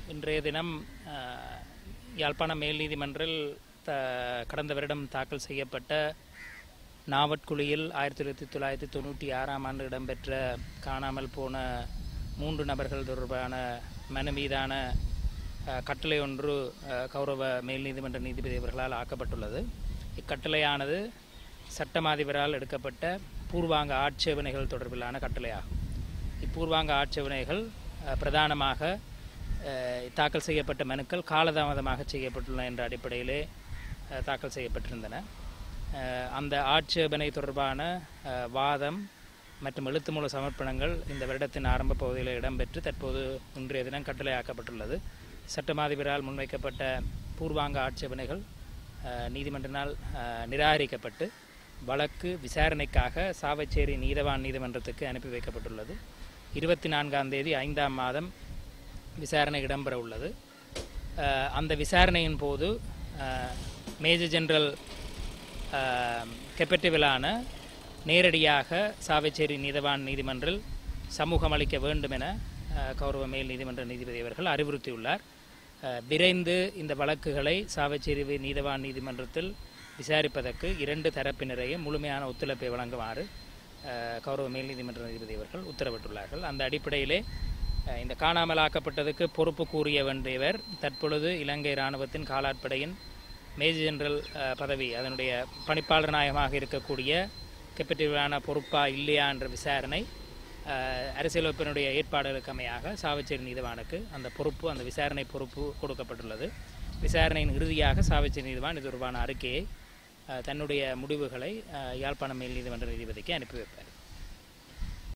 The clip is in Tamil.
இன்றைய தினம் அஹ், யாழ்ப்பாணம் மேல் நீதிமன்றில் த கடந்த வருடம் தாக்கல் செய்யப்பட்ட நாவட்குழியில் ஆயிரத்தி தொள்ளாயிரத்தி தொள்ளாயிரத்தி தொண்ணூற்றி ஆறாம் ஆண்டு இடம்பெற்ற காணாமல் போன மூன்று நபர்கள் தொடர்பான மனு மீதான அஹ், கட்டளை ஒன்று அஹ், கௌரவ மேல் நீதிமன்ற நீதிபதி அவர்களால் ஆக்கப்பட்டுள்ளது இக்கட்டளையானது சட்டமாதிபரால் எடுக்கப்பட்ட பூர்வாங்க ஆட்சேபனைகள் தொடர்பிலான கட்டளையாகும் இப்பூர்வாங்க ஆட்சேபனைகள் அஹ், பிரதானமாக அஹ், தாக்கல் செய்யப்பட்ட மனுக்கள் காலதாமதமாக செய்யப்பட்டுள்ளன என்ற அடிப்படையிலே அஹ், தாக்கல் செய்யப்பட்டிருந்தன அஹ், அந்த ஆட்சேபனை தொடர்பான அஹ், வாதம் மற்றும் எழுத்துமூல சமர்ப்பணங்கள் இந்த வருடத்தின் ஆரம்ப பகுதியில் இடம்பெற்று தற்போது இன்றைய தினம் கட்டளையாக்கப்பட்டுள்ளது சட்டமாதிபரால் முன்வைக்கப்பட்ட பூர்வாங்க ஆட்சேபனைகள் அஹ், நீதிமன்றினால் அஹ், நிராகரிக்கப்பட்டு வழக்கு விசாரணைக்காக சாவச்சேரி நீதவான் நீதிமன்றத்துக்கு அனுப்பி வைக்கப்பட்டுள்ளது இருபத்தி நான்காம் தேதி ஐந்தாம் மாதம் விசாரணை இடம்பெற உள்ளது அஹ், அந்த விசாரணையின் போது அஹ், மேஜர் ஜெனரல் கெப்பட்டிவிலான நேரடியாக சாவச்சேரி நீதவான் நீதிமன்றில் சமூகம் அளிக்க வேண்டும் என அஹ், கௌரவ மேல் நீதிமன்ற நீதிபதி அவர்கள் அறிவுறுத்தியுள்ளார் அஹ், விரைந்து இந்த வழக்குகளை சாவச்சேரி வி- நீதவான் நீதிமன்றத்தில் விசாரிப்பதற்கு இரண்டு தரப்பினரையும் முழுமையான ஒத்துழைப்பை வழங்குமாறு அஹ், கௌரவ மேல் நீதிமன்ற நீதிபதி அவர்கள் உத்தரவிட்டுள்ளார்கள் அந்த அடிப்படையிலே அஹ், இந்த காணாமலாக்கப்பட்டதுக்கு பொறுப்பு கூறிய வேண்டியவர் தற்பொழுது இலங்கை இராணுவத்தின் காலாட்படையின் மேஜர் ஜெனரல் அஹ், பதவி அதனுடைய பணிப்பாளர் நாயகமாக இருக்கக்கூடிய கெப்பட்டிவான பொறுப்பா இல்லையா என்ற விசாரணை அஹ், அரசியலமைப்பினுடைய ஏற்பாடுகளுக்கு அமையாக சாவச்சேரி நீதிவானுக்கு அந்த பொறுப்பு அந்த விசாரணை பொறுப்பு கொடுக்கப்பட்டுள்ளது விசாரணையின் இறுதியாக சாவச்சேரி நீதிவான் இது தொடர்பான அறிக்கையை அஹ், தன்னுடைய முடிவுகளை அஹ், யாழ்ப்பாணம் மேல் நீதிமன்ற நீதிபதிக்கு அனுப்பி வைப்பார்